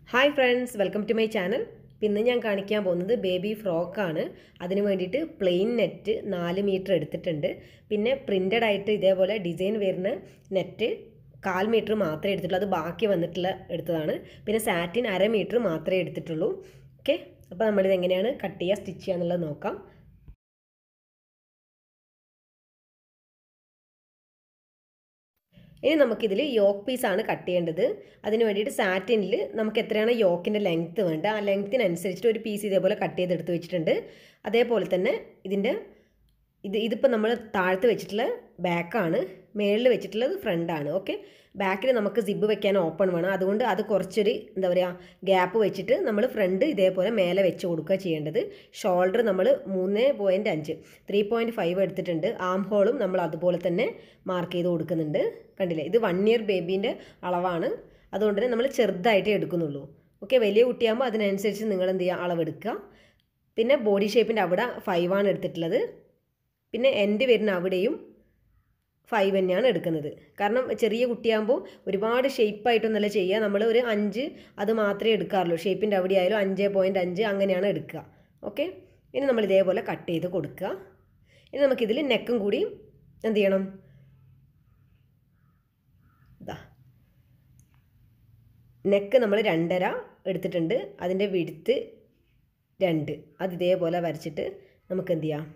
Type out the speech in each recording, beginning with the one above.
hi friends welcome to my channel ഇന്ന് ഞാൻ കാണിക്കാൻ പോകുന്നത് ബേബി ഫ്രോക്കാണ് അതിന് വേണ്ടിയിട്ട് പ്ലെയിൻ നെറ്റ് നാല് മീറ്റർ എടുത്തിട്ടുണ്ട് പിന്നെ പ്രിൻ്റഡ് ആയിട്ട് ഇതേപോലെ ഡിസൈൻ വരുന്ന നെറ്റ് കാൽ മീറ്റർ മാത്രമേ എടുത്തിട്ടുള്ളൂ അത് ബാക്കി വന്നിട്ടുള്ള എടുത്തതാണ് പിന്നെ സാറ്റിൻ അര മീറ്റർ മാത്രമേ എടുത്തിട്ടുള്ളൂ ഓക്കെ അപ്പോൾ നമ്മളിത് എങ്ങനെയാണ് കട്ട് ചെയ്യുക സ്റ്റിച്ച് ചെയ്യുക എന്നുള്ളത് നോക്കാം ഇനി നമുക്കിതിൽ യോക്ക് പീസാണ് കട്ട് ചെയ്യേണ്ടത് അതിന് വേണ്ടിയിട്ട് സാറ്റിനിൽ നമുക്ക് എത്രയാണ് യോക്കിൻ്റെ ലെങ്ത്ത് വേണ്ട ആ ലെങ്ത്തിനനുസരിച്ചിട്ട് ഒരു പീസ് ഇതേപോലെ കട്ട് ചെയ്തെടുത്ത് വെച്ചിട്ടുണ്ട് അതേപോലെ തന്നെ ഇതിൻ്റെ ഇത് ഇതിപ്പോൾ നമ്മൾ താഴത്ത് വെച്ചിട്ടുള്ള ബാക്കാണ് മേളിൽ വെച്ചിട്ടുള്ളത് ഫ്രണ്ടാണ് ഓക്കെ ബാക്കിൽ നമുക്ക് സിബ് വെക്കാൻ ഓപ്പൺ വേണം അതുകൊണ്ട് അത് കുറച്ചൊരു എന്താ പറയുക ഗ്യാപ്പ് വെച്ചിട്ട് നമ്മൾ ഫ്രണ്ട് ഇതേപോലെ മേലെ വെച്ച് കൊടുക്കുക ചെയ്യേണ്ടത് ഷോൾഡർ നമ്മൾ മൂന്ന് പോയിൻറ്റ് അഞ്ച് ത്രീ പോയിൻറ്റ് ഫൈവ് എടുത്തിട്ടുണ്ട് ആം ഹോളും നമ്മൾ അതുപോലെ തന്നെ മാർക്ക് ചെയ്ത് കൊടുക്കുന്നുണ്ട് കണ്ടില്ലേ ഇത് വൺ ഇയർ ബേബീൻ്റെ അളവാണ് അതുകൊണ്ട് തന്നെ നമ്മൾ ചെറുതായിട്ടേ എടുക്കുന്നുള്ളൂ ഓക്കെ വലിയ കുട്ടിയാകുമ്പോൾ അതിനനുസരിച്ച് നിങ്ങൾ എന്ത് ചെയ്യുക അളവെടുക്കുക പിന്നെ ബോഡി ഷേപ്പിൻ്റെ അവിടെ ഫൈവ് ആണ് എടുത്തിട്ടുള്ളത് പിന്നെ എൻഡ് വരുന്ന അവിടെയും ഫൈവ് തന്നെയാണ് എടുക്കുന്നത് കാരണം ചെറിയ കുട്ടിയാകുമ്പോൾ ഒരുപാട് ഷേപ്പായിട്ടൊന്നല്ല ചെയ്യുക നമ്മൾ ഒരു അഞ്ച് അത് മാത്രമേ എടുക്കാറുള്ളൂ ഷേപ്പിൻ്റെ അവിടെ ആയാലും അഞ്ച് പോയിൻറ്റ് അഞ്ച് അങ്ങനെയാണ് എടുക്കുക ഓക്കെ ഇനി നമ്മൾ ഇതേപോലെ കട്ട് ചെയ്ത് കൊടുക്കുക ഇനി നമുക്കിതിൽ നെക്കും കൂടി എന്ത് ചെയ്യണം ഇതാ നെക്ക് നമ്മൾ രണ്ടര എടുത്തിട്ടുണ്ട് അതിൻ്റെ വിടുത്ത് രണ്ട് അത് ഇതേപോലെ വരച്ചിട്ട് നമുക്ക് എന്ത് ചെയ്യാം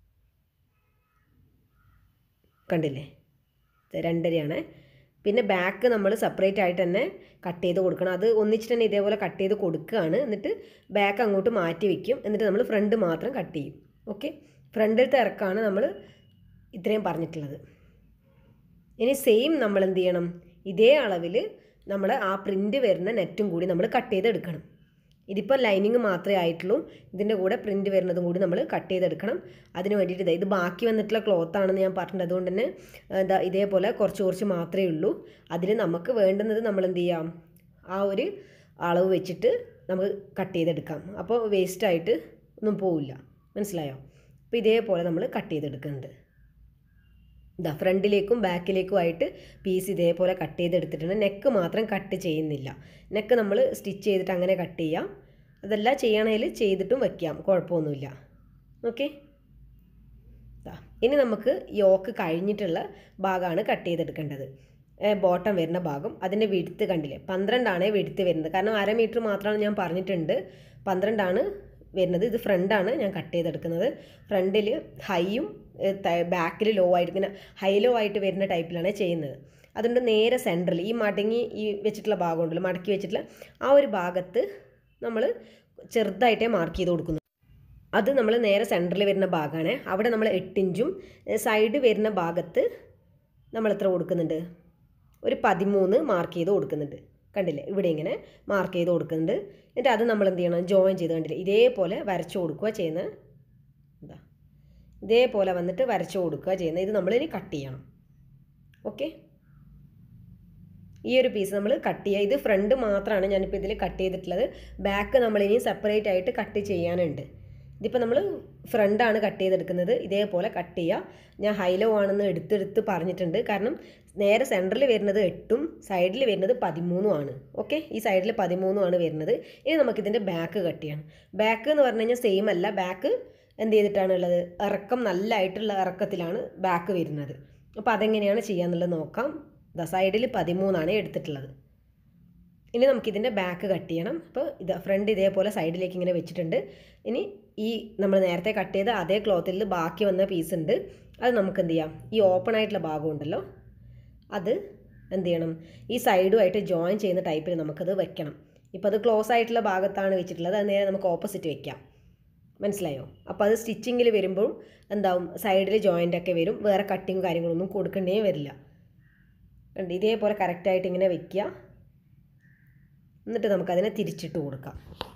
കണ്ടില്ലേ രണ്ടരയാണ് പിന്നെ ബാക്ക് നമ്മൾ സെപ്പറേറ്റ് ആയിട്ട് തന്നെ കട്ട് ചെയ്ത് കൊടുക്കണം അത് ഒന്നിച്ചിട്ട് തന്നെ ഇതേപോലെ കട്ട് ചെയ്ത് കൊടുക്കുകയാണ് എന്നിട്ട് ബാക്ക് അങ്ങോട്ട് മാറ്റി വെക്കും എന്നിട്ട് നമ്മൾ ഫ്രണ്ട് മാത്രം കട്ട് ചെയ്യും ഓക്കെ ഫ്രണ്ടിലത്തെ ഇറക്കമാണ് നമ്മൾ ഇത്രയും പറഞ്ഞിട്ടുള്ളത് ഇനി സെയിം നമ്മൾ എന്ത് ചെയ്യണം ഇതേ അളവിൽ നമ്മൾ ആ പ്രിൻ്റ് വരുന്ന നെറ്റും കൂടി നമ്മൾ കട്ട് ചെയ്തെടുക്കണം ഇതിപ്പോൾ ലൈനിങ് മാത്രമേ ആയിട്ടുള്ളൂ ഇതിൻ്റെ കൂടെ പ്രിൻ്റ് വരുന്നതും കൂടി നമ്മൾ കട്ട് ചെയ്തെടുക്കണം അതിന് വേണ്ടിയിട്ട് ഇത് ഇത് ബാക്കി വന്നിട്ടുള്ള ക്ലോത്ത് ആണെന്ന് ഞാൻ പറഞ്ഞിട്ടുണ്ട് അതുകൊണ്ട് തന്നെ എന്താ ഇതേപോലെ കുറച്ച് കുറച്ച് മാത്രമേ ഉള്ളൂ അതിൽ നമുക്ക് വേണ്ടുന്നത് നമ്മൾ എന്ത് ചെയ്യാം ആ ഒരു അളവ് വെച്ചിട്ട് നമുക്ക് കട്ട് ചെയ്തെടുക്കാം അപ്പോൾ വേസ്റ്റായിട്ട് ഒന്നും പോവില്ല മനസ്സിലായോ അപ്പോൾ ഇതേപോലെ നമ്മൾ കട്ട് ചെയ്തെടുക്കുന്നുണ്ട് ഇതാ ഫ്രണ്ടിലേക്കും ബാക്കിലേക്കും ആയിട്ട് പീസ് ഇതേപോലെ കട്ട് ചെയ്തെടുത്തിട്ടുണ്ട് നെക്ക് മാത്രം കട്ട് ചെയ്യുന്നില്ല നെക്ക് നമ്മൾ സ്റ്റിച്ച് ചെയ്തിട്ട് അങ്ങനെ കട്ട് ചെയ്യാം അതെല്ലാം ചെയ്യണേൽ ചെയ്തിട്ടും വയ്ക്കാം കുഴപ്പമൊന്നുമില്ല ഓക്കെ ഇനി നമുക്ക് യോക്ക് കഴിഞ്ഞിട്ടുള്ള ഭാഗമാണ് കട്ട് ചെയ്തെടുക്കേണ്ടത് ബോട്ടം വരുന്ന ഭാഗം അതിൻ്റെ വിടുത്ത് കണ്ടില്ലേ പന്ത്രണ്ടാണ് വിടുത്ത് വരുന്നത് കാരണം അര മീറ്റർ മാത്രമാണ് ഞാൻ പറഞ്ഞിട്ടുണ്ട് പന്ത്രണ്ടാണ് വരുന്നത് ഇത് ഫ്രണ്ടാണ് ഞാൻ കട്ട് ചെയ്തെടുക്കുന്നത് ഫ്രണ്ടിൽ ഹൈയും ബാക്കിൽ ലോ ആയിട്ട് ഇങ്ങനെ ഹൈ ലോ ആയിട്ട് വരുന്ന ടൈപ്പിലാണ് ചെയ്യുന്നത് അതുകൊണ്ട് നേരെ സെൻറ്ററിൽ ഈ മടങ്ങി ഈ വെച്ചിട്ടുള്ള ഭാഗം ഉണ്ടല്ലോ മടക്കി വെച്ചിട്ടുള്ള ആ ഒരു ഭാഗത്ത് നമ്മൾ ചെറുതായിട്ടേ മാർക്ക് ചെയ്ത് കൊടുക്കുന്നു അത് നമ്മൾ നേരെ സെൻറ്ററിൽ വരുന്ന ഭാഗമാണ് അവിടെ നമ്മൾ എട്ടിഞ്ചും സൈഡ് വരുന്ന ഭാഗത്ത് നമ്മൾ എത്ര കൊടുക്കുന്നുണ്ട് ഒരു പതിമൂന്ന് മാർക്ക് ചെയ്ത് കൊടുക്കുന്നുണ്ട് കണ്ടില്ലേ ഇവിടെ ഇങ്ങനെ മാർക്ക് ചെയ്ത് കൊടുക്കുന്നുണ്ട് എന്നിട്ട് അത് നമ്മൾ എന്ത് ചെയ്യണം ജോയിൻ ചെയ്ത് കണ്ടില്ലേ ഇതേപോലെ വരച്ചു കൊടുക്കുക ചെയ്യുന്നത് എന്താ ഇതേപോലെ വന്നിട്ട് വരച്ചു കൊടുക്കുക ചെയ്യുന്നത് ഇത് നമ്മളിനി കട്ട് ചെയ്യണം ഓക്കെ ഈ ഒരു പീസ് നമ്മൾ കട്ട് ചെയ്യുക ഇത് ഫ്രണ്ട് മാത്രമാണ് ഞാനിപ്പോൾ ഇതിൽ കട്ട് ചെയ്തിട്ടുള്ളത് ബാക്ക് നമ്മളിനി സെപ്പറേറ്റ് ആയിട്ട് കട്ട് ചെയ്യാനുണ്ട് ഇതിപ്പോൾ നമ്മൾ ഫ്രണ്ടാണ് കട്ട് ചെയ്തെടുക്കുന്നത് ഇതേപോലെ കട്ട് ചെയ്യുക ഞാൻ ഹൈലോ ആണെന്ന് എടുത്തെടുത്ത് പറഞ്ഞിട്ടുണ്ട് കാരണം നേരെ സെൻറ്ററിൽ വരുന്നത് എട്ടും സൈഡിൽ വരുന്നത് പതിമൂന്നും ആണ് ഓക്കെ ഈ സൈഡിൽ പതിമൂന്നും ആണ് വരുന്നത് ഇനി നമുക്കിതിൻ്റെ ബാക്ക് കട്ട് ചെയ്യണം ബാക്ക് എന്ന് പറഞ്ഞു കഴിഞ്ഞാൽ സെയിം അല്ല ബാക്ക് എന്ത് ചെയ്തിട്ടാണ് ഉള്ളത് ഇറക്കം നല്ലതായിട്ടുള്ള ഇറക്കത്തിലാണ് ബാക്ക് വരുന്നത് അപ്പോൾ അതെങ്ങനെയാണ് ചെയ്യാന്നുള്ളത് നോക്കാം ദ സൈഡിൽ പതിമൂന്നാണ് എടുത്തിട്ടുള്ളത് ഇനി നമുക്കിതിൻ്റെ ബാക്ക് കട്ട് ചെയ്യണം അപ്പോൾ ഇത് ഫ്രണ്ട് ഇതേപോലെ സൈഡിലേക്ക് ഇങ്ങനെ വെച്ചിട്ടുണ്ട് ഇനി ഈ നമ്മൾ നേരത്തെ കട്ട് ചെയ്ത അതേ ക്ലോത്തിൽ ബാക്കി വന്ന പീസ് ഉണ്ട് അത് നമുക്ക് എന്ത് ചെയ്യാം ഈ ഓപ്പൺ ആയിട്ടുള്ള ഭാഗം ഉണ്ടല്ലോ അത് എന്ത് ചെയ്യണം ഈ സൈഡുമായിട്ട് ജോയിൻ ചെയ്യുന്ന ടൈപ്പിൽ നമുക്കത് വെക്കണം ഇപ്പോൾ അത് ക്ലോസ് ആയിട്ടുള്ള ഭാഗത്താണ് വെച്ചിട്ടുള്ളത് അത് നേരെ നമുക്ക് ഓപ്പോസിറ്റ് വെക്കാം മനസ്സിലായോ അപ്പോൾ അത് സ്റ്റിച്ചിങ്ങിൽ വരുമ്പോൾ എന്താവും സൈഡിൽ ജോയിൻ്റ് ഒക്കെ വരും വേറെ കട്ടിങ് കാര്യങ്ങളൊന്നും കൊടുക്കേണ്ടേ വരില്ല കണ്ട് ഇതേപോലെ കറക്റ്റായിട്ട് ഇങ്ങനെ വെക്കുക എന്നിട്ട് നമുക്കതിനെ തിരിച്ചിട്ട് കൊടുക്കാം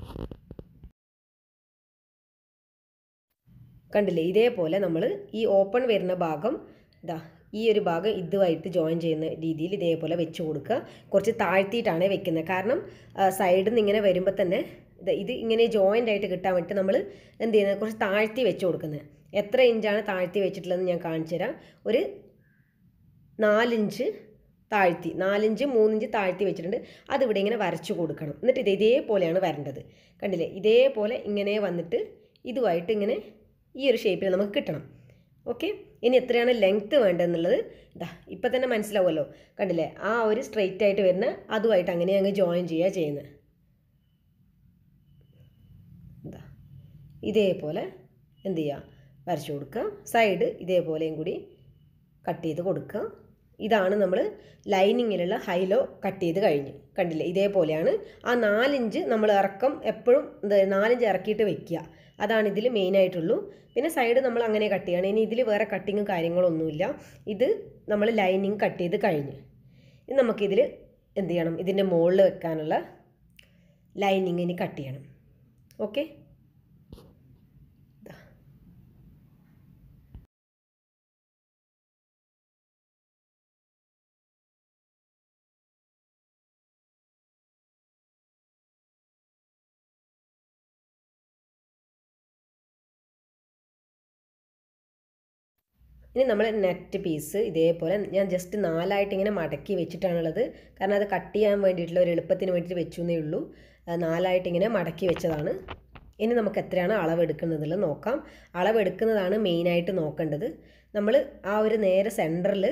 കണ്ടില്ലേ ഇതേപോലെ നമ്മൾ ഈ ഓപ്പൺ വരുന്ന ഭാഗം ഇതാ ഈ ഒരു ഭാഗം ഇതുമായിട്ട് ജോയിൻ ചെയ്യുന്ന രീതിയിൽ ഇതേപോലെ വെച്ച് കൊടുക്കുക കുറച്ച് താഴ്ത്തിയിട്ടാണ് വെക്കുന്നത് കാരണം സൈഡിൽ നിന്ന് ഇങ്ങനെ വരുമ്പോൾ തന്നെ ഇത് ഇങ്ങനെ ജോയിൻ്റ് ആയിട്ട് കിട്ടാൻ വേണ്ടിയിട്ട് നമ്മൾ എന്ത് ചെയ്യുന്നത് കുറച്ച് താഴ്ത്തി വെച്ച് കൊടുക്കുന്നത് എത്ര ഇഞ്ചാണ് താഴ്ത്തി വെച്ചിട്ടുള്ളതെന്ന് ഞാൻ കാണിച്ചു തരാം ഒരു നാലിഞ്ച് താഴ്ത്തി നാലിഞ്ച് മൂന്നിഞ്ച് താഴ്ത്തി വെച്ചിട്ടുണ്ട് അതിവിടെ ഇങ്ങനെ വരച്ചു കൊടുക്കണം എന്നിട്ട് ഇത് ഇതേപോലെയാണ് വരേണ്ടത് കണ്ടില്ലേ ഇതേപോലെ ഇങ്ങനെ വന്നിട്ട് ഇതുമായിട്ട് ഇങ്ങനെ ഈ ഒരു ഷേപ്പിൽ നമുക്ക് കിട്ടണം ഓക്കെ ഇനി എത്രയാണ് ലെങ്ത്ത് വേണ്ടതെന്നുള്ളത് ഇതാ ഇപ്പം തന്നെ മനസ്സിലാവുമല്ലോ കണ്ടില്ലേ ആ ഒരു സ്ട്രെയിറ്റ് ആയിട്ട് വരുന്ന അതുമായിട്ട് അങ്ങനെ അങ്ങ് ജോയിൻ ചെയ്യുക ചെയ്യുന്നത് ഇതാ ഇതേപോലെ എന്ത് ചെയ്യുക വരച്ചു കൊടുക്കുക സൈഡ് ഇതേപോലെയും കൂടി കട്ട് ചെയ്ത് കൊടുക്കുക ഇതാണ് നമ്മൾ ലൈനിങ്ങിലുള്ള ഹൈലോ കട്ട് ചെയ്ത് കഴിഞ്ഞ് കണ്ടില്ലേ ഇതേപോലെയാണ് ആ നാലിഞ്ച് നമ്മൾ ഇറക്കം എപ്പോഴും എന്താ നാലിഞ്ച് ഇറക്കിയിട്ട് വെക്കുക അതാണ് ഇതിൽ മെയിനായിട്ടുള്ളൂ പിന്നെ സൈഡ് നമ്മൾ അങ്ങനെ കട്ട് ചെയ്യണം ഇനി ഇതിൽ വേറെ കട്ടിങ്ങും കാര്യങ്ങളൊന്നുമില്ല ഇത് നമ്മൾ ലൈനിങ് കട്ട് ചെയ്ത് കഴിഞ്ഞ് ഇനി നമുക്കിതിൽ എന്ത് ചെയ്യണം ഇതിൻ്റെ മുകളിൽ വെക്കാനുള്ള ലൈനിങ് ഇനി കട്ട് ചെയ്യണം ഓക്കെ ഇനി നമ്മൾ നെറ്റ് പീസ് ഇതേപോലെ ഞാൻ ജസ്റ്റ് നാലായിട്ട് ഇങ്ങനെ മടക്കി വെച്ചിട്ടാണുള്ളത് കാരണം അത് കട്ട് ചെയ്യാൻ വേണ്ടിയിട്ടുള്ള ഒരു എളുപ്പത്തിന് വേണ്ടിയിട്ട് വെച്ചു എന്നേ ഉള്ളൂ അത് നാലായിട്ട് ഇങ്ങനെ മടക്കി വെച്ചതാണ് ഇനി നമുക്ക് എത്രയാണ് അളവ് എടുക്കുന്നതിൽ നോക്കാം അളവ് എടുക്കുന്നതാണ് മെയിനായിട്ട് നോക്കേണ്ടത് നമ്മൾ ആ ഒരു നേരെ സെൻറ്ററിൽ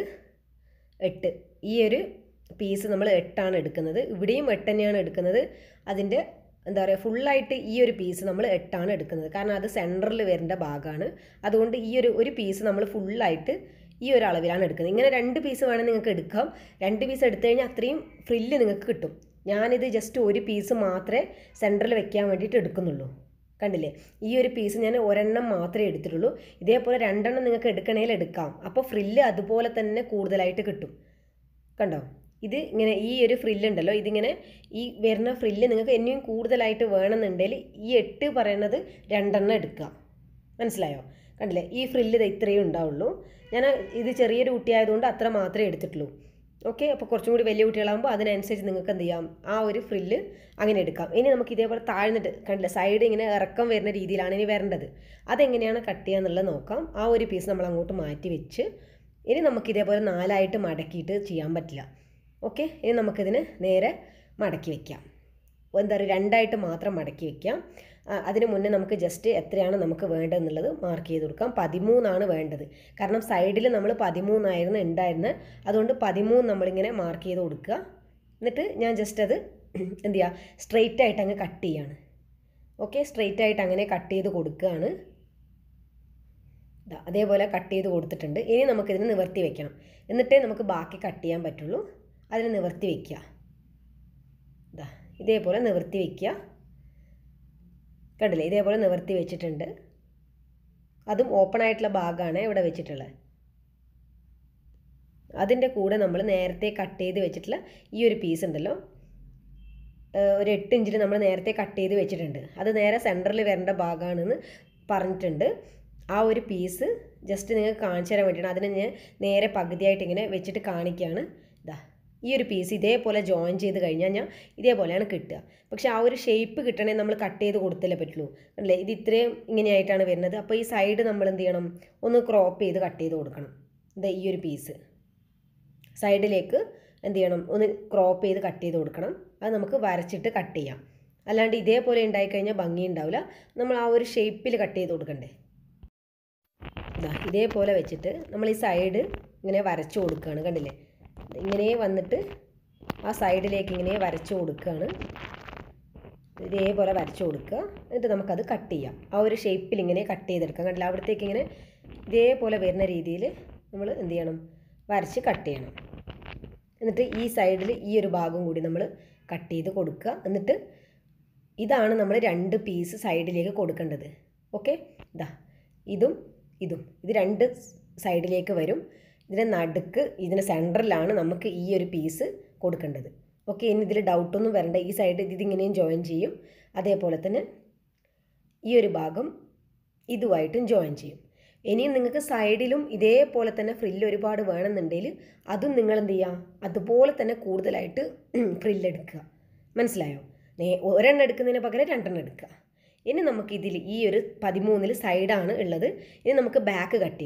എട്ട് ഈ ഒരു പീസ് നമ്മൾ എട്ടാണ് എടുക്കുന്നത് ഇവിടെയും എട്ട് തന്നെയാണ് എടുക്കുന്നത് അതിൻ്റെ എന്താ പറയുക ഫുള്ളായിട്ട് ഈ ഒരു പീസ് നമ്മൾ എട്ടാണ് എടുക്കുന്നത് കാരണം അത് സെൻറ്ററിൽ വരേണ്ട ഭാഗമാണ് അതുകൊണ്ട് ഈ ഒരു ഒരു പീസ് നമ്മൾ ഫുള്ളായിട്ട് ഈ ഒരു അളവിലാണ് എടുക്കുന്നത് ഇങ്ങനെ രണ്ട് പീസ് വേണം നിങ്ങൾക്ക് എടുക്കാം രണ്ട് പീസ് എടുത്തു കഴിഞ്ഞാൽ അത്രയും ഫ്രില്ല് നിങ്ങൾക്ക് കിട്ടും ഞാനിത് ജസ്റ്റ് ഒരു പീസ് മാത്രമേ സെൻറ്ററിൽ വെക്കാൻ വേണ്ടിയിട്ട് എടുക്കുന്നുള്ളൂ കണ്ടില്ലേ ഈ ഒരു പീസ് ഞാൻ ഒരെണ്ണം മാത്രമേ എടുത്തിട്ടുള്ളൂ ഇതേപോലെ രണ്ടെണ്ണം നിങ്ങൾക്ക് എടുക്കണേൽ എടുക്കാം അപ്പോൾ ഫ്രില്ല് അതുപോലെ തന്നെ കൂടുതലായിട്ട് കിട്ടും കണ്ടോ ഇത് ഇങ്ങനെ ഈ ഒരു ഫ്രില്ല് ഉണ്ടല്ലോ ഇതിങ്ങനെ ഈ വരുന്ന ഫ്രില്ല് നിങ്ങൾക്ക് ഇനിയും കൂടുതലായിട്ട് വേണമെന്നുണ്ടെങ്കിൽ ഈ എട്ട് പറയണത് രണ്ടെണ്ണം എടുക്കുക മനസ്സിലായോ കണ്ടില്ലേ ഈ ഫ്രില്ല് ഇത് ഇത്രയും ഉണ്ടാവുള്ളൂ ഞാൻ ഇത് ചെറിയൊരു കുട്ടിയായതുകൊണ്ട് അത്ര മാത്രമേ എടുത്തിട്ടുള്ളൂ ഓക്കെ അപ്പോൾ കുറച്ചും കൂടി വലിയ കുട്ടികളാകുമ്പോൾ അതിനനുസരിച്ച് നിങ്ങൾക്ക് എന്ത് ചെയ്യാം ആ ഒരു ഫ്രില്ല് അങ്ങനെ എടുക്കാം ഇനി നമുക്ക് ഇതേപോലെ താഴ്ന്നിട്ട് കണ്ടില്ല സൈഡ് ഇങ്ങനെ ഇറക്കം വരുന്ന രീതിയിലാണ് ഇനി വരേണ്ടത് അതെങ്ങനെയാണ് കട്ട് ചെയ്യുക എന്നുള്ളത് നോക്കാം ആ ഒരു പീസ് നമ്മൾ അങ്ങോട്ട് മാറ്റി വെച്ച് ഇനി നമുക്ക് ഇതേപോലെ നാലായിട്ട് മടക്കിയിട്ട് ചെയ്യാൻ പറ്റില്ല ഓക്കെ ഇനി നമുക്കിതിന് നേരെ മടക്കി വെക്കാം എന്താ പറയുക രണ്ടായിട്ട് മാത്രം മടക്കി വെക്കാം ആ, അതിന് മുന്നേ നമുക്ക് ജസ്റ്റ് എത്രയാണ് നമുക്ക് വേണ്ടതെന്നുള്ളത് മാർക്ക് ചെയ്ത് കൊടുക്കാം പതിമൂന്നാണ് വേണ്ടത് കാരണം സൈഡിൽ നമ്മൾ പതിമൂന്നായിരുന്നു ഉണ്ടായിരുന്നത് അതുകൊണ്ട് പതിമൂന്ന് നമ്മളിങ്ങനെ മാർക്ക് ചെയ്ത് കൊടുക്കുക എന്നിട്ട് ഞാൻ ജസ്റ്റ് അത് എന്ത് ചെയ്യുക സ്ട്രെയിറ്റ് ആയിട്ട് അങ്ങ് കട്ട് ചെയ്യാണ് ഓക്കെ സ്ട്രെയിറ്റ് ആയിട്ട് അങ്ങനെ കട്ട് ചെയ്ത് കൊടുക്കുകയാണ് ദാ അതേപോലെ കട്ട് ചെയ്ത് കൊടുത്തിട്ടുണ്ട് ഇനി നമുക്കിതിന് നിവർത്തി വെക്കണം എന്നിട്ടേ നമുക്ക് ബാക്കി കട്ട് ചെയ്യാൻ പറ്റുള്ളൂ അതിന് നിവർത്തി വെക്കുക ഇതാ ഇതേപോലെ നിവർത്തി വെക്കുക കണ്ടില്ലേ ഇതേപോലെ നിവർത്തി വെച്ചിട്ടുണ്ട് അതും ഓപ്പൺ ആയിട്ടുള്ള ഭാഗമാണ് ഇവിടെ വെച്ചിട്ടുള്ളത് അതിൻ്റെ കൂടെ നമ്മൾ നേരത്തെ കട്ട് ചെയ്ത് വെച്ചിട്ടുള്ള ഈ ഒരു പീസ് ഉണ്ടല്ലോ ഏഹ് ഒരു എട്ട് ഇഞ്ചിൽ നമ്മൾ നേരത്തെ കട്ട് ചെയ്ത് വെച്ചിട്ടുണ്ട് അത് നേരെ സെൻറ്ററിൽ വരേണ്ട ഭാഗമാണെന്ന് പറഞ്ഞിട്ടുണ്ട് ആ ഒരു പീസ് ജസ്റ്റ് നിങ്ങൾക്ക് കാണിച്ചു തരാൻ വേണ്ടിയാണ് അതിനെ ഞാൻ നേരെ പകുതിയായിട്ട് ഇങ്ങനെ വെച്ചിട്ട് കാണിക്കുകയാണ് ഇതാ ഈ ഒരു പീസ് ഇതേപോലെ ജോയിൻ ചെയ്ത് കഴിഞ്ഞാൽ ഞാൻ ഇതേപോലെയാണ് കിട്ടുക പക്ഷെ ആ ഒരു ഷേപ്പ് കിട്ടണേ നമ്മൾ കട്ട് ചെയ്ത് കൊടുത്തല്ലേ പറ്റുള്ളൂ അല്ലേ ഇത് ഇത്രയും ഇങ്ങനെയായിട്ടാണ് വരുന്നത് അപ്പോൾ ഈ സൈഡ് നമ്മൾ എന്ത് ചെയ്യണം ഒന്ന് ക്രോപ്പ് ചെയ്ത് കട്ട് ചെയ്ത് കൊടുക്കണം ഇതാ ഈ ഒരു പീസ് സൈഡിലേക്ക് എന്ത് ചെയ്യണം ഒന്ന് ക്രോപ്പ് ചെയ്ത് കട്ട് ചെയ്ത് കൊടുക്കണം അത് നമുക്ക് വരച്ചിട്ട് കട്ട് ചെയ്യാം അല്ലാണ്ട് ഇതേപോലെ ഉണ്ടായിക്കഴിഞ്ഞാൽ ഭംഗി ഉണ്ടാവില്ല നമ്മൾ ആ ഒരു ഷേപ്പിൽ കട്ട് ചെയ്ത് കൊടുക്കണ്ടേ ഇതാ ഇതേപോലെ വെച്ചിട്ട് നമ്മൾ ഈ സൈഡ് ഇങ്ങനെ വരച്ചു കൊടുക്കുകയാണ് കണ്ടില്ലേ ഇങ്ങനെ വന്നിട്ട് ആ സൈഡിലേക്ക് ഇങ്ങനെ വരച്ചു കൊടുക്കുകയാണ് ഇതേപോലെ വരച്ചു കൊടുക്കുക എന്നിട്ട് നമുക്കത് കട്ട് ചെയ്യാം ആ ഒരു ഷേപ്പിൽ ഇങ്ങനെ കട്ട് ചെയ്തെടുക്കാം കണ്ടില്ല അവിടത്തേക്ക് ഇങ്ങനെ ഇതേപോലെ വരുന്ന രീതിയിൽ നമ്മൾ എന്ത് ചെയ്യണം വരച്ച് കട്ട് ചെയ്യണം എന്നിട്ട് ഈ സൈഡിൽ ഈ ഒരു ഭാഗം കൂടി നമ്മൾ കട്ട് ചെയ്ത് കൊടുക്കുക എന്നിട്ട് ഇതാണ് നമ്മൾ രണ്ട് പീസ് സൈഡിലേക്ക് കൊടുക്കേണ്ടത് ഓക്കെ ഇതാ ഇതും ഇതും ഇത് രണ്ട് സൈഡിലേക്ക് വരും ഇതിൻ്റെ നടുക്ക് ഇതിൻ്റെ സെൻറ്ററിലാണ് നമുക്ക് ഈ ഒരു പീസ് കൊടുക്കേണ്ടത് ഓക്കെ ഇനി ഇതിൽ ഡൗട്ടൊന്നും വരണ്ട ഈ സൈഡ് ഇതിങ്ങനെയും ജോയിൻ ചെയ്യും അതേപോലെ തന്നെ ഈ ഒരു ഭാഗം ഇതുമായിട്ടും ജോയിൻ ചെയ്യും ഇനിയും നിങ്ങൾക്ക് സൈഡിലും ഇതേപോലെ തന്നെ ഫ്രില്ല് ഒരുപാട് വേണമെന്നുണ്ടെങ്കിൽ അതും നിങ്ങൾ എന്ത് ചെയ്യുക അതുപോലെ തന്നെ കൂടുതലായിട്ട് ഫ്രില്ല് എടുക്കുക മനസ്സിലായോ നേ ഒരെണ്ണം എടുക്കുന്നതിന് പകരം രണ്ടെണ്ണം എടുക്കുക ഇനി നമുക്ക് ഇതിൽ ഈ ഒരു പതിമൂന്നിൽ സൈഡാണ് ഉള്ളത് ഇനി നമുക്ക് ബാക്ക് കട്ട് ചെയ്യണം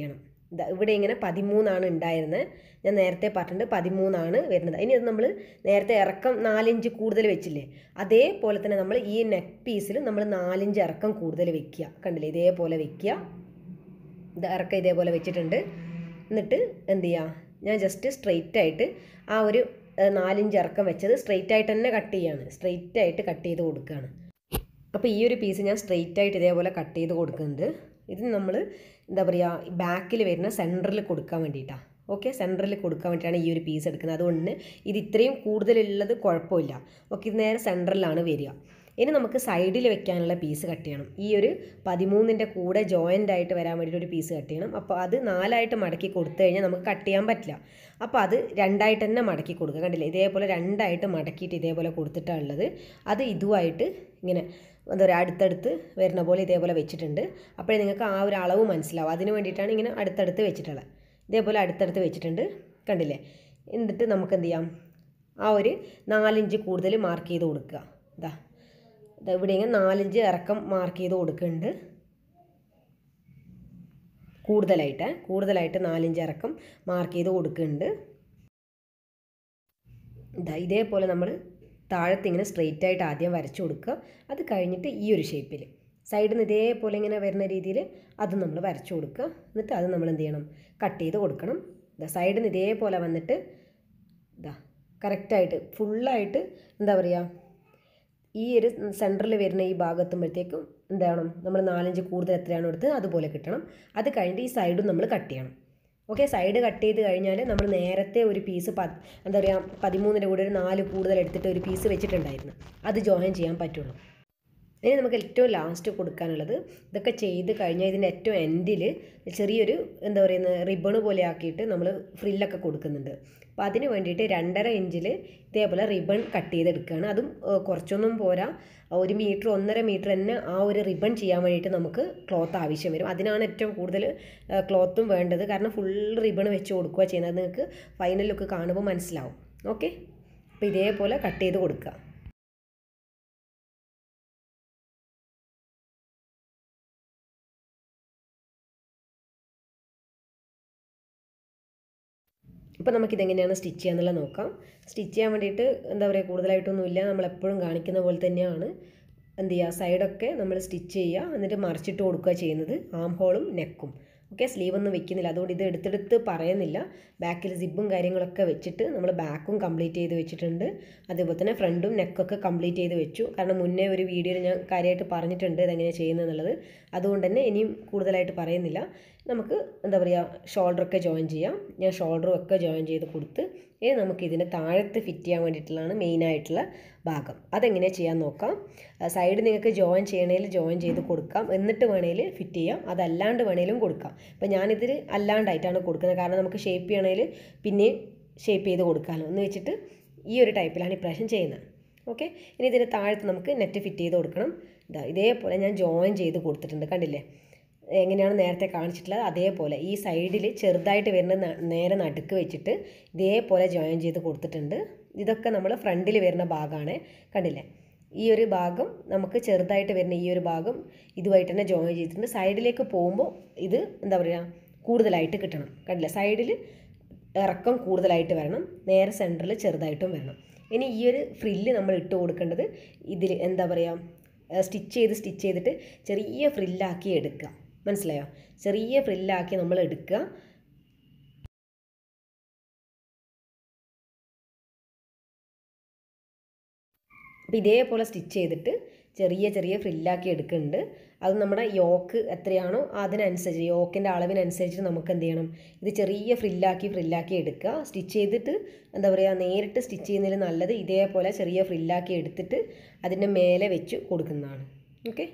ഇതാ ഇവിടെ ഇങ്ങനെ പതിമൂന്നാണ് ഉണ്ടായിരുന്നത് ഞാൻ നേരത്തെ പറഞ്ഞിട്ടുണ്ട് പതിമൂന്നാണ് വരുന്നത് ഇനി അത് നമ്മൾ നേരത്തെ ഇറക്കം നാലിഞ്ച് കൂടുതൽ വെച്ചില്ലേ അതേപോലെ തന്നെ നമ്മൾ ഈ നെക്ക് പീസിൽ നമ്മൾ നാലിഞ്ച് ഇറക്കം കൂടുതൽ വെക്കുക കണ്ടില്ലേ ഇതേപോലെ വെക്കുക ഇത് ഇറക്കം ഇതേപോലെ വെച്ചിട്ടുണ്ട് എന്നിട്ട് എന്ത് ചെയ്യുക ഞാൻ ജസ്റ്റ് സ്ട്രെയിറ്റ് ആയിട്ട് ആ ഒരു ഏഹ്, നാലിഞ്ച് ഇറക്കം വെച്ചത് സ്ട്രെയിറ്റ് ആയിട്ട് തന്നെ കട്ട് ചെയ്യാണ് സ്ട്രെയിറ്റ് ആയിട്ട് കട്ട് ചെയ്ത് കൊടുക്കുകയാണ് അപ്പോൾ ഈ ഒരു പീസ് ഞാൻ സ്ട്രെയിറ്റ് ആയിട്ട് ഇതേപോലെ കട്ട് ചെയ്ത് കൊടുക്കുന്നുണ്ട് ഇത് നമ്മൾ എന്താ പറയുക ബാക്കിൽ വരുന്ന സെൻറ്ററിൽ കൊടുക്കാൻ വേണ്ടിയിട്ടാണ് ഓക്കെ സെൻറ്ററിൽ കൊടുക്കാൻ വേണ്ടിയിട്ടാണ് ഈ ഒരു പീസ് എടുക്കുന്നത് അതുകൊണ്ട് തന്നെ ഇത് ഇത്രയും കൂടുതലുള്ളത് കുഴപ്പമില്ല ഓക്കെ ഇത് നേരെ സെൻറ്ററിലാണ് വരിക ഇനി നമുക്ക് സൈഡിൽ വെക്കാനുള്ള പീസ് കട്ട് ചെയ്യണം ഈ ഒരു പതിമൂന്നിൻ്റെ കൂടെ ജോയിൻ്റ് ആയിട്ട് വരാൻ വേണ്ടിയിട്ട് ഒരു പീസ് കട്ട് ചെയ്യണം അപ്പോൾ അത് നാലായിട്ട് മടക്കി കൊടുത്തു കഴിഞ്ഞാൽ നമുക്ക് കട്ട് ചെയ്യാൻ പറ്റില്ല അപ്പോൾ അത് രണ്ടായിട്ട് തന്നെ മടക്കി കൊടുക്കുക കണ്ടില്ലേ ഇതേപോലെ രണ്ടായിട്ട് മടക്കിയിട്ട് ഇതേപോലെ കൊടുത്തിട്ടാണ് ഉള്ളത് അത് ഇതുമായിട്ട് ഇങ്ങനെ എന്താ പറയുക അടുത്തടുത്ത് വരുന്ന പോലെ ഇതേപോലെ വെച്ചിട്ടുണ്ട് അപ്പോഴേ നിങ്ങൾക്ക് ആ ഒരു അളവ് മനസ്സിലാവും അതിന് വേണ്ടിയിട്ടാണ് ഇങ്ങനെ അടുത്തടുത്ത് വെച്ചിട്ടുള്ളത് ഇതേപോലെ അടുത്തടുത്ത് വെച്ചിട്ടുണ്ട് കണ്ടില്ലേ എന്നിട്ട് നമുക്ക് എന്ത് ചെയ്യാം ആ ഒരു നാലിഞ്ച് കൂടുതൽ മാർക്ക് ചെയ്ത് കൊടുക്കുക ഇതാ ഇതാ ഇവിടെ ഇങ്ങനെ നാലിഞ്ച് ഇറക്കം മാർക്ക് ചെയ്ത് കൊടുക്കുന്നുണ്ട് കൂടുതലായിട്ട് കൂടുതലായിട്ട് നാലിഞ്ച് ഇറക്കം മാർക്ക് ചെയ്ത് കൊടുക്കുന്നുണ്ട് ഇതാ ഇതേപോലെ നമ്മൾ താഴത്ത് ഇങ്ങനെ സ്ട്രെയിറ്റ് ആയിട്ട് ആദ്യം വരച്ചു കൊടുക്കുക അത് കഴിഞ്ഞിട്ട് ഈ ഒരു ഷേപ്പിൽ സൈഡിൽ നിന്ന് ഇതേപോലെ ഇങ്ങനെ വരുന്ന രീതിയിൽ അത് നമ്മൾ വരച്ചു കൊടുക്കുക എന്നിട്ട് അത് നമ്മൾ എന്ത് ചെയ്യണം കട്ട് ചെയ്ത് കൊടുക്കണം ഇതാ സൈഡിൽ നിന്ന് ഇതേപോലെ വന്നിട്ട് ഇതാ കറക്റ്റായിട്ട് ഫുള്ളായിട്ട് എന്താ പറയുക ഈ ഒരു സെൻറ്ററിൽ വരുന്ന ഈ ഭാഗത്തുമ്പോഴത്തേക്കും എന്താണ് നമ്മൾ നാലഞ്ച് കൂടുതൽ എത്രയാണോ എടുത്തത് അതുപോലെ കിട്ടണം അത് കഴിഞ്ഞിട്ട് ഈ സൈഡും നമ്മൾ കട്ട് ചെയ്യണം ഓക്കെ സൈഡ് കട്ട് ചെയ്ത് കഴിഞ്ഞാൽ നമ്മൾ നേരത്തെ ഒരു പീസ് പ എന്താ പറയുക പതിമൂന്നിൻ്റെ കൂടെ ഒരു നാല് കൂടുതൽ എടുത്തിട്ട് ഒരു പീസ് വെച്ചിട്ടുണ്ടായിരുന്നു അത് ജോയിൻ ചെയ്യാൻ പറ്റുള്ളൂ ഇനി നമുക്ക് ഏറ്റവും ലാസ്റ്റ് കൊടുക്കാനുള്ളത് ഇതൊക്കെ ചെയ്ത് കഴിഞ്ഞാൽ ഇതിൻ്റെ ഏറ്റവും എൻഡിൽ ചെറിയൊരു എന്താ പറയുന്നത് റിബണ് പോലെ ആക്കിയിട്ട് നമ്മൾ ഫ്രില്ലൊക്കെ കൊടുക്കുന്നുണ്ട് അപ്പോൾ അതിന് വേണ്ടിയിട്ട് രണ്ടര ഇഞ്ചിൽ ഇതേപോലെ റിബൺ കട്ട് ചെയ്തെടുക്കുകയാണ് അതും ഏഹ്, കുറച്ചൊന്നും പോരാ ഒരു മീറ്റർ ഒന്നര മീറ്റർ തന്നെ ആ ഒരു റിബൺ ചെയ്യാൻ വേണ്ടിയിട്ട് നമുക്ക് ക്ലോത്ത് ആവശ്യം വരും അതിനാണ് ഏറ്റവും കൂടുതൽ ക്ലോത്തും വേണ്ടത് കാരണം ഫുൾ റിബൺ വെച്ച് കൊടുക്കുക ചെയ്യുന്നത് അത് നിങ്ങൾക്ക് ഫൈനൽ ലുക്ക് കാണുമ്പോൾ മനസ്സിലാവും ഓക്കെ അപ്പോൾ ഇതേപോലെ കട്ട് ചെയ്ത് കൊടുക്കുക ഇപ്പോൾ നമുക്കിതെങ്ങനെയാണ് സ്റ്റിച്ച് ചെയ്യാന്നുള്ളത് നോക്കാം സ്റ്റിച്ച് ചെയ്യാൻ വേണ്ടിയിട്ട് എന്താ പറയുക കൂടുതലായിട്ടൊന്നുമില്ല നമ്മളെപ്പോഴും കാണിക്കുന്ന പോലെ തന്നെയാണ് എന്ത് ചെയ്യുക സൈഡൊക്കെ നമ്മൾ സ്റ്റിച്ച് ചെയ്യുക എന്നിട്ട് മറിച്ചിട്ട് കൊടുക്കുക ചെയ്യുന്നത് ആം ഹോളും നെക്കും ഓക്കെ സ്ലീവ് ഒന്നും വെക്കുന്നില്ല അതുകൊണ്ട് ഇത് എടുത്തെടുത്ത് പറയുന്നില്ല ബാക്കിൽ സിബും കാര്യങ്ങളൊക്കെ വെച്ചിട്ട് നമ്മൾ ബാക്കും കംപ്ലീറ്റ് ചെയ്ത് വെച്ചിട്ടുണ്ട് അതേപോലെ തന്നെ ഫ്രണ്ടും നെക്കൊക്കെ കംപ്ലീറ്റ് ചെയ്ത് വെച്ചു കാരണം മുന്നേ ഒരു വീഡിയോയിൽ ഞാൻ കാര്യമായിട്ട് പറഞ്ഞിട്ടുണ്ട് ഇതെങ്ങനെയാണ് ചെയ്യുന്നതെന്നുള്ളത് അതുകൊണ്ട് തന്നെ ഇനിയും കൂടുതലായിട്ട് പറയുന്നില്ല നമുക്ക് എന്താ പറയുക ഷോൾഡറൊക്കെ ജോയിൻ ചെയ്യാം ഞാൻ ഷോൾഡറും ഒക്കെ ജോയിൻ ചെയ്ത് കൊടുത്ത് ഇനി നമുക്ക് ഇതിൻ്റെ താഴത്ത് ഫിറ്റ് ചെയ്യാൻ വേണ്ടിയിട്ടുള്ളതാണ് മെയിനായിട്ടുള്ള ഭാഗം അതെങ്ങനെ ചെയ്യാൻ നോക്കാം സൈഡ് നിങ്ങൾക്ക് ജോയിൻ ചെയ്യണേൽ ജോയിൻ ചെയ്ത് കൊടുക്കാം എന്നിട്ട് വേണേൽ ഫിറ്റ് ചെയ്യാം അതല്ലാണ്ട് വേണേലും കൊടുക്കാം അപ്പോൾ ഞാനിതിൽ അല്ലാണ്ടായിട്ടാണ് കൊടുക്കുന്നത് കാരണം നമുക്ക് ഷേപ്പ് ചെയ്യണേൽ പിന്നെ ഷേപ്പ് ചെയ്ത് കൊടുക്കാമല്ലോ എന്ന് വെച്ചിട്ട് ഈ ഒരു ടൈപ്പിലാണ് ഇപ്രാവശ്യം ചെയ്യുന്നത് ഓക്കെ ഇനി ഇതിന് താഴത്ത് നമുക്ക് നെറ്റ് ഫിറ്റ് ചെയ്ത് കൊടുക്കണം ഇതാ ഇതേപോലെ ഞാൻ ജോയിൻ ചെയ്ത് കൊടുത്തിട്ടുണ്ട് കണ്ടില്ലേ എങ്ങനെയാണ് നേരത്തെ കാണിച്ചിട്ടുള്ളത് അതേപോലെ ഈ സൈഡിൽ ചെറുതായിട്ട് വരുന്ന ന- നേരെ നടുക്ക് വെച്ചിട്ട് ഇതേപോലെ ജോയിൻ ചെയ്ത് കൊടുത്തിട്ടുണ്ട് ഇതൊക്കെ നമ്മൾ ഫ്രണ്ടിൽ വരുന്ന ഭാഗമാണ് കണ്ടില്ലേ ഈ ഒരു ഭാഗം നമുക്ക് ചെറുതായിട്ട് വരുന്ന ഈ ഒരു ഭാഗം ഇതുമായിട്ട് തന്നെ ജോയിൻ ചെയ്തിട്ടുണ്ട് സൈഡിലേക്ക് പോകുമ്പോൾ ഇത് എന്താ പറയുക കൂടുതലായിട്ട് കിട്ടണം കണ്ടില്ലേ സൈഡിൽ ഇറക്കം കൂടുതലായിട്ട് വരണം നേരെ സെൻറ്ററിൽ ചെറുതായിട്ടും വരണം ഇനി ഈ ഒരു ഫ്രില്ല് നമ്മൾ ഇട്ട് കൊടുക്കേണ്ടത് ഇതിൽ എന്താ പറയുക സ്റ്റിച്ച് ചെയ്ത് സ്റ്റിച്ച് ചെയ്തിട്ട് ചെറിയ ഫ്രില്ലാക്കി എടുക്കുക മനസ്സിലായോ ചെറിയ ഫ്രില്ലാക്കി നമ്മൾ എടുക്കുക അപ്പോൾ ഇതേപോലെ സ്റ്റിച്ച് ചെയ്തിട്ട് ചെറിയ ചെറിയ ഫ്രില്ലാക്കി എടുക്കുന്നുണ്ട് അത് നമ്മുടെ യോക്ക് എത്രയാണോ അതിനനുസരിച്ച് യോക്കിൻ്റെ അളവിനനുസരിച്ച് നമുക്ക് എന്ത് ചെയ്യണം ഇത് ചെറിയ ഫ്രില്ലാക്കി ഫ്രില്ലാക്കി എടുക്കുക സ്റ്റിച്ച് ചെയ്തിട്ട് എന്താ പറയുക നേരിട്ട് സ്റ്റിച്ച് ചെയ്യുന്നതിൽ നല്ലത് ഇതേപോലെ ചെറിയ ഫ്രില്ലാക്കി എടുത്തിട്ട് അതിൻ്റെ മേലെ വെച്ച് കൊടുക്കുന്നതാണ് ഓക്കെ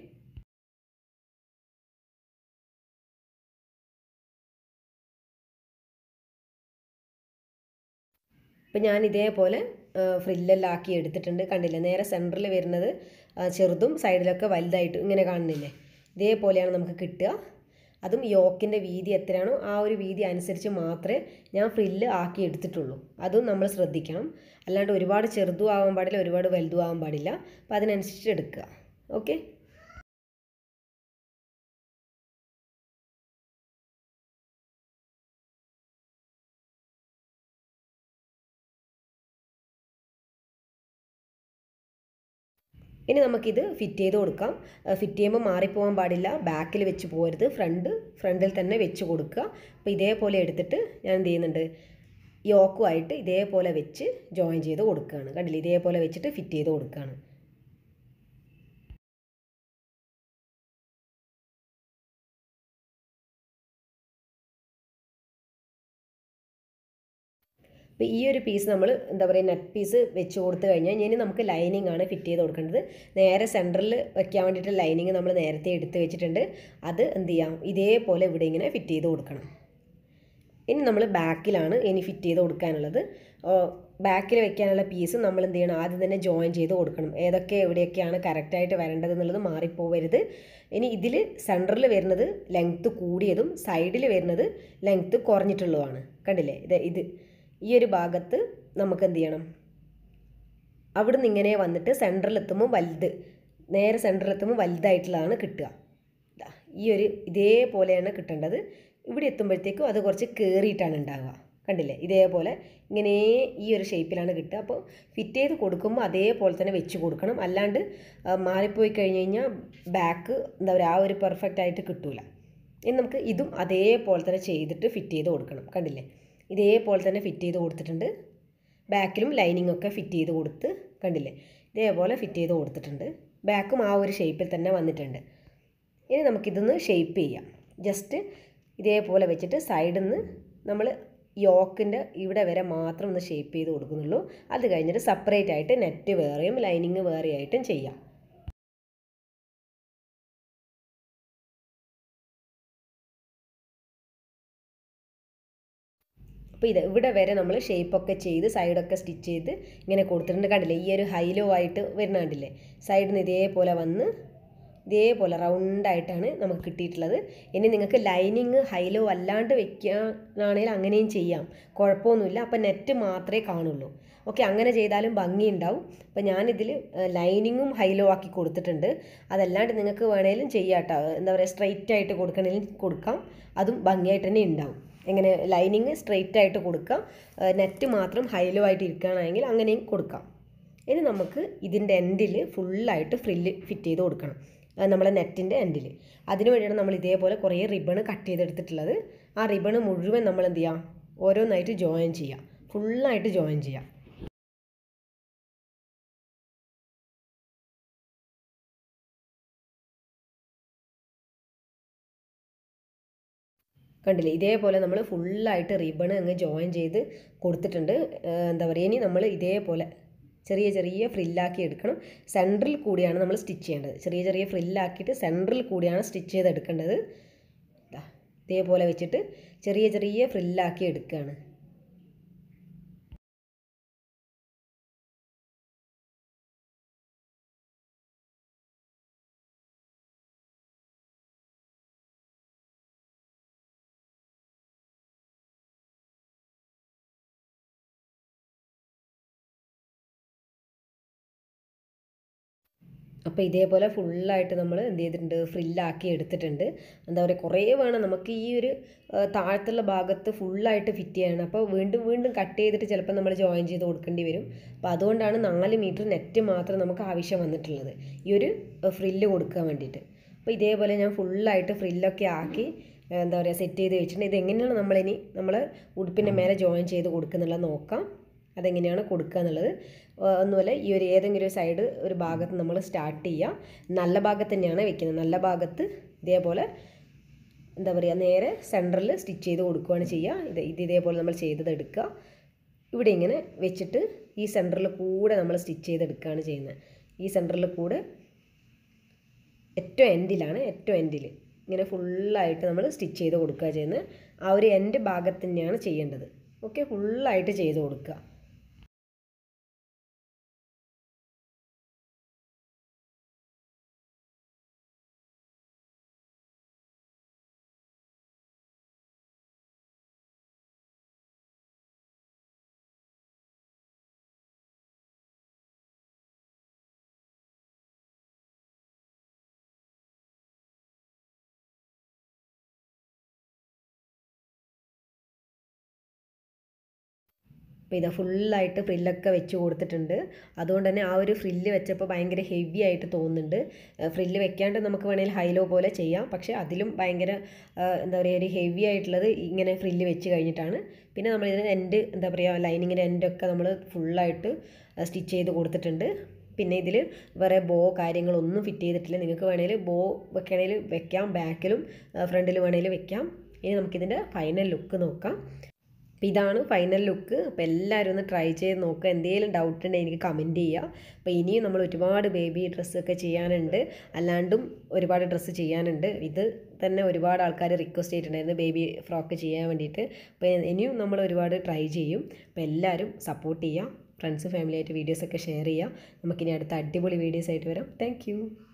ഇപ്പം ഞാൻ ഇതേപോലെ ഫ്രില്ലെല്ലാം ആക്കി എടുത്തിട്ടുണ്ട് കണ്ടില്ലേ നേരെ സെൻറ്ററിൽ വരുന്നത് ആ, ചെറുതും സൈഡിലൊക്കെ വലുതായിട്ട് ഇങ്ങനെ കാണുന്നില്ലേ ഇതേപോലെയാണ് നമുക്ക് കിട്ടുക അതും യോക്കിൻ്റെ വീതി എത്രയാണോ ആ ഒരു വീതി അനുസരിച്ച് മാത്രമേ ഞാൻ ഫ്രില്ല് ആക്കി എടുത്തിട്ടുള്ളൂ അതും നമ്മൾ ശ്രദ്ധിക്കണം അല്ലാണ്ട് ഒരുപാട് ചെറുതും ആവാൻ പാടില്ല ഒരുപാട് വലുതും ആവാൻ പാടില്ല അപ്പോൾ അതിനനുസരിച്ച് എടുക്കുക ഓക്കെ ഇനി നമുക്കിത് ഫിറ്റ് ചെയ്ത് കൊടുക്കാം ഫിറ്റ് ചെയ്യുമ്പോൾ മാറിപ്പോകാൻ പാടില്ല ബാക്കിൽ വെച്ച് പോരുത് ഫ്രണ്ട് ഫ്രണ്ടിൽ തന്നെ വെച്ച് കൊടുക്കുക അപ്പോൾ ഇതേപോലെ എടുത്തിട്ട് ഞാൻ എന്ത് ചെയ്യുന്നുണ്ട് യോക്കുമായിട്ട് ഇതേപോലെ വെച്ച് ജോയിൻ ചെയ്ത് കൊടുക്കുകയാണ് കണ്ടില്ലേ ഇതേപോലെ വെച്ചിട്ട് ഫിറ്റ് ചെയ്ത് കൊടുക്കുകയാണ് അപ്പോൾ ഈ ഒരു പീസ് നമ്മൾ എന്താ പറയുക നെറ്റ് പീസ് വെച്ച് കൊടുത്തു കഴിഞ്ഞാൽ ഇനി നമുക്ക് ലൈനിങ് ആണ് ഫിറ്റ് ചെയ്ത് കൊടുക്കേണ്ടത് നേരെ സെൻറ്ററിൽ വെക്കാൻ വേണ്ടിയിട്ട് ലൈനിങ് നമ്മൾ നേരത്തെ എടുത്ത് വെച്ചിട്ടുണ്ട് അത് എന്ത് ചെയ്യാം ഇതേപോലെ ഇവിടെ ഇങ്ങനെ ഫിറ്റ് ചെയ്ത് കൊടുക്കണം ഇനി നമ്മൾ ബാക്കിലാണ് ഇനി ഫിറ്റ് ചെയ്ത് കൊടുക്കാനുള്ളത് ബാക്കിൽ വെക്കാനുള്ള പീസ് നമ്മൾ എന്ത് ചെയ്യണം ആദ്യം തന്നെ ജോയിൻ ചെയ്ത് കൊടുക്കണം ഏതൊക്കെ എവിടെയൊക്കെയാണ് കറക്റ്റായിട്ട് വരേണ്ടത് എന്നുള്ളത് മാറിപ്പോവരുത് ഇനി ഇതിൽ സെൻറ്ററിൽ വരുന്നത് ലെങ്ത്ത് കൂടിയതും സൈഡിൽ വരുന്നത് ലെങ്ത്ത് കുറഞ്ഞിട്ടുള്ളതുമാണ് കണ്ടില്ലേ ഇത് ഇത് ഈ ഒരു ഭാഗത്ത് നമുക്ക് എന്ത് ചെയ്യണം അവിടെ നിന്ന് ഇങ്ങനെ വന്നിട്ട് സെൻറ്ററിലെത്തുമ്പോൾ വലുത് നേരെ സെൻറ്ററിലെത്തുമ്പോൾ വലുതായിട്ടുള്ളതാണ് കിട്ടുക ഈ ഒരു ഇതേപോലെയാണ് കിട്ടേണ്ടത് ഇവിടെ എത്തുമ്പോഴത്തേക്കും അത് കുറച്ച് കയറിയിട്ടാണ് ഉണ്ടാവുക കണ്ടില്ലേ ഇതേപോലെ ഇങ്ങനെ ഈ ഒരു ഷേപ്പിലാണ് കിട്ടുക അപ്പോൾ ഫിറ്റ് ചെയ്ത് കൊടുക്കുമ്പോൾ അതേപോലെ തന്നെ വെച്ച് കൊടുക്കണം അല്ലാണ്ട് മാറിപ്പോയി കഴിഞ്ഞ് കഴിഞ്ഞാൽ ബാക്ക് എന്താ പറയുക ആ ഒരു പെർഫെക്റ്റ് ആയിട്ട് കിട്ടൂല ഇനി നമുക്ക് ഇതും അതേപോലെ തന്നെ ചെയ്തിട്ട് ഫിറ്റ് ചെയ്ത് കൊടുക്കണം കണ്ടില്ലേ ഇതേപോലെ തന്നെ ഫിറ്റ് ചെയ്ത് കൊടുത്തിട്ടുണ്ട് ബാക്കിലും ലൈനിങ് ഒക്കെ ഫിറ്റ് ചെയ്ത് കൊടുത്ത് കണ്ടില്ലേ ഇതേപോലെ ഫിറ്റ് ചെയ്ത് കൊടുത്തിട്ടുണ്ട് ബാക്കും ആ ഒരു ഷേപ്പിൽ തന്നെ വന്നിട്ടുണ്ട് ഇനി നമുക്കിതൊന്ന് ഷേപ്പ് ചെയ്യാം ജസ്റ്റ് ഇതേപോലെ വെച്ചിട്ട് സൈഡിൽ നിന്ന് നമ്മൾ യോക്കിൻ്റെ ഇവിടെ വരെ മാത്രം ഒന്ന് ഷേപ്പ് ചെയ്ത് കൊടുക്കുന്നുള്ളൂ അത് കഴിഞ്ഞിട്ട് സെപ്പറേറ്റ് ആയിട്ട് നെറ്റ് വേറെയും ലൈനിങ് വേറെ ആയിട്ടും ചെയ്യാം അപ്പോൾ ഇത് ഇവിടെ വരെ നമ്മൾ ഷേപ്പൊക്കെ ചെയ്ത് സൈഡൊക്കെ സ്റ്റിച്ച് ചെയ്ത് ഇങ്ങനെ കൊടുത്തിട്ടുണ്ട് കണ്ടില്ലേ ഈ ഒരു ഹൈലോ ആയിട്ട് വരുന്ന കണ്ടില്ലേ സൈഡിൽ നിന്ന് ഇതേപോലെ വന്ന് ഇതേപോലെ റൗണ്ടായിട്ടാണ് നമുക്ക് കിട്ടിയിട്ടുള്ളത് ഇനി നിങ്ങൾക്ക് ലൈനിങ് ഹൈലോ അല്ലാണ്ട് വെക്കാനാണെങ്കിൽ അങ്ങനെയും ചെയ്യാം കുഴപ്പമൊന്നുമില്ല അപ്പം നെറ്റ് മാത്രമേ കാണുള്ളൂ ഓക്കെ അങ്ങനെ ചെയ്താലും ഭംഗിയുണ്ടാവും അപ്പോൾ ഞാനിതിൽ ലൈനിങ്ങും ഹൈലോ ആക്കി കൊടുത്തിട്ടുണ്ട് അതല്ലാണ്ട് നിങ്ങൾക്ക് വേണേലും ചെയ്യാം കേട്ടോ എന്താ പറയുക സ്ട്രൈറ്റ് ആയിട്ട് കൊടുക്കണമെങ്കിൽ കൊടുക്കാം അതും ഭംഗിയായിട്ട് തന്നെ ഉണ്ടാവും എങ്ങനെ ലൈനിങ് സ്ട്രെയിറ്റ് ആയിട്ട് കൊടുക്കാം നെറ്റ് മാത്രം ഹൈലോ ആയിട്ട് ഇരിക്കുകയാണെങ്കിൽ അങ്ങനെയും കൊടുക്കാം ഇനി നമുക്ക് ഇതിൻ്റെ എൻഡിൽ ഫുള്ളായിട്ട് ഫ്രില്ല് ഫിറ്റ് ചെയ്ത് കൊടുക്കണം നമ്മളെ നെറ്റിൻ്റെ എൻഡിൽ അതിനു വേണ്ടിയാണ് നമ്മൾ ഇതേപോലെ കുറേ റിബൺ കട്ട് ചെയ്തെടുത്തിട്ടുള്ളത് ആ റിബൺ മുഴുവൻ നമ്മൾ എന്ത് ചെയ്യാം ഓരോന്നായിട്ട് ജോയിൻ ചെയ്യാം ഫുള്ളായിട്ട് ജോയിൻ ചെയ്യാം കണ്ടില്ലേ ഇതേപോലെ നമ്മൾ ഫുള്ളായിട്ട് റിബൺ അങ്ങ് ജോയിൻ ചെയ്ത് കൊടുത്തിട്ടുണ്ട് എന്താ പറയുക ഇനി നമ്മൾ ഇതേപോലെ ചെറിയ ചെറിയ ഫ്രില്ലാക്കി എടുക്കണം സെൻറ്ററിൽ കൂടിയാണ് നമ്മൾ സ്റ്റിച്ച് ചെയ്യേണ്ടത് ചെറിയ ചെറിയ ഫ്രില്ലാക്കിയിട്ട് സെൻറ്ററിൽ കൂടിയാണ് സ്റ്റിച്ച് ചെയ്തെടുക്കേണ്ടത് ഇതേപോലെ വെച്ചിട്ട് ചെറിയ ചെറിയ ഫ്രില്ലാക്കി എടുക്കുകയാണ് അപ്പോൾ ഇതേപോലെ ഫുള്ളായിട്ട് നമ്മൾ എന്ത് ചെയ്തിട്ടുണ്ട് ഫ്രില്ലാക്കി എടുത്തിട്ടുണ്ട് എന്താ പറയുക കുറേ വേണം നമുക്ക് ഈ ഒരു താഴത്തുള്ള ഭാഗത്ത് ഫുള്ളായിട്ട് ഫിറ്റ് ചെയ്യണം അപ്പോൾ വീണ്ടും വീണ്ടും കട്ട് ചെയ്തിട്ട് ചിലപ്പോൾ നമ്മൾ ജോയിൻ ചെയ്ത് കൊടുക്കേണ്ടി വരും അപ്പോൾ അതുകൊണ്ടാണ് നാല് മീറ്റർ നെറ്റ് മാത്രം നമുക്ക് ആവശ്യം വന്നിട്ടുള്ളത് ഈ ഒരു ഫ്രില്ല് കൊടുക്കാൻ വേണ്ടിയിട്ട് അപ്പോൾ ഇതേപോലെ ഞാൻ ഫുള്ളായിട്ട് ഫ്രില്ലൊക്കെ ആക്കി എന്താ പറയുക സെറ്റ് ചെയ്ത് വെച്ചിട്ടുണ്ട് ഇത് എങ്ങനെയാണ് നമ്മളിനി നമ്മൾ ഉടുപ്പിൻ്റെ മേലെ ജോയിൻ ചെയ്ത് കൊടുക്കുന്നുള്ളത് നോക്കാം അതെങ്ങനെയാണ് കൊടുക്കുക എന്നുള്ളത് ഒന്നുമല്ല ഈ ഒരു ഏതെങ്കിലും ഒരു സൈഡ് ഒരു ഭാഗത്ത് നമ്മൾ സ്റ്റാർട്ട് ചെയ്യുക നല്ല ഭാഗത്ത് തന്നെയാണ് വെക്കുന്നത് നല്ല ഭാഗത്ത് ഇതേപോലെ എന്താ പറയുക നേരെ സെൻറ്ററിൽ സ്റ്റിച്ച് ചെയ്ത് കൊടുക്കുകയാണ് ചെയ്യുക ഇത് ഇത് ഇതേപോലെ നമ്മൾ ചെയ്തത് എടുക്കുക ഇവിടെ ഇങ്ങനെ വെച്ചിട്ട് ഈ സെൻറ്ററിൽ കൂടെ നമ്മൾ സ്റ്റിച്ച് ചെയ്തെടുക്കുകയാണ് ചെയ്യുന്നത് ഈ സെൻറ്ററിൽ കൂടെ ഏറ്റവും എൻഡിലാണ് ഏറ്റവും എൻഡിൽ ഇങ്ങനെ ഫുള്ളായിട്ട് നമ്മൾ സ്റ്റിച്ച് ചെയ്ത് കൊടുക്കുക ചെയ്യുന്നത് ആ ഒരു എൻഡ് ഭാഗത്ത് തന്നെയാണ് ചെയ്യേണ്ടത് ഓക്കെ ഫുള്ളായിട്ട് ചെയ്ത് കൊടുക്കുക അപ്പോൾ ഇതാ ഫുള്ളായിട്ട് ഫ്രില്ലൊക്കെ വെച്ച് കൊടുത്തിട്ടുണ്ട് അതുകൊണ്ട് തന്നെ ആ ഒരു ഫ്രില്ല് വെച്ചപ്പോൾ ഭയങ്കര ഹെവി ആയിട്ട് തോന്നുന്നുണ്ട് ഫ്രില്ല് വെക്കാണ്ട് നമുക്ക് വേണമെങ്കിൽ ഹൈലോ പോലെ ചെയ്യാം പക്ഷേ അതിലും ഭയങ്കര എന്താ പറയുക ഒരു ഹെവി ആയിട്ടുള്ളത് ഇങ്ങനെ ഫ്രില്ല് വെച്ച് കഴിഞ്ഞിട്ടാണ് പിന്നെ നമ്മൾ ഇതിന് എൻഡ് എന്താ പറയുക ലൈനിങ്ങിൻ്റെ എൻഡൊക്കെ നമ്മൾ ഫുള്ളായിട്ട് സ്റ്റിച്ച് ചെയ്ത് കൊടുത്തിട്ടുണ്ട് പിന്നെ ഇതിൽ വേറെ ബോ കാര്യങ്ങളൊന്നും ഫിറ്റ് ചെയ്തിട്ടില്ല നിങ്ങൾക്ക് വേണമെങ്കിൽ ബോ വെക്കണമെങ്കിൽ വെക്കാം ബാക്കിലും ഫ്രണ്ടിൽ വേണമെങ്കിൽ വെക്കാം ഇനി നമുക്കിതിൻ്റെ ഫൈനൽ ലുക്ക് നോക്കാം അപ്പോൾ ഇതാണ് ഫൈനൽ ലുക്ക് അപ്പോൾ എല്ലാവരും ഒന്ന് ട്രൈ ചെയ്ത് നോക്കുക എന്തെങ്കിലും ഡൗട്ട് ഉണ്ടെങ്കിൽ എനിക്ക് കമൻറ്റ് ചെയ്യുക അപ്പോൾ ഇനിയും നമ്മൾ ഒരുപാട് ബേബി ഡ്രസ്സൊക്കെ ചെയ്യാനുണ്ട് അല്ലാണ്ടും ഒരുപാട് ഡ്രസ്സ് ചെയ്യാനുണ്ട് ഇത് തന്നെ ഒരുപാട് ആൾക്കാർ റിക്വസ്റ്റ് ചെയ്തിട്ടുണ്ടായിരുന്നു ബേബി ഫ്രോക്ക് ചെയ്യാൻ വേണ്ടിയിട്ട് അപ്പോൾ ഇനിയും നമ്മൾ ഒരുപാട് ട്രൈ ചെയ്യും അപ്പോൾ എല്ലാവരും സപ്പോർട്ട് ചെയ്യുക ഫ്രണ്ട്സ് ഫാമിലി ആയിട്ട് വീഡിയോസൊക്കെ ഷെയർ ചെയ്യുക നമുക്കിനി അടുത്ത അടിപൊളി വീഡിയോസ് ആയിട്ട് വരാം താങ്ക്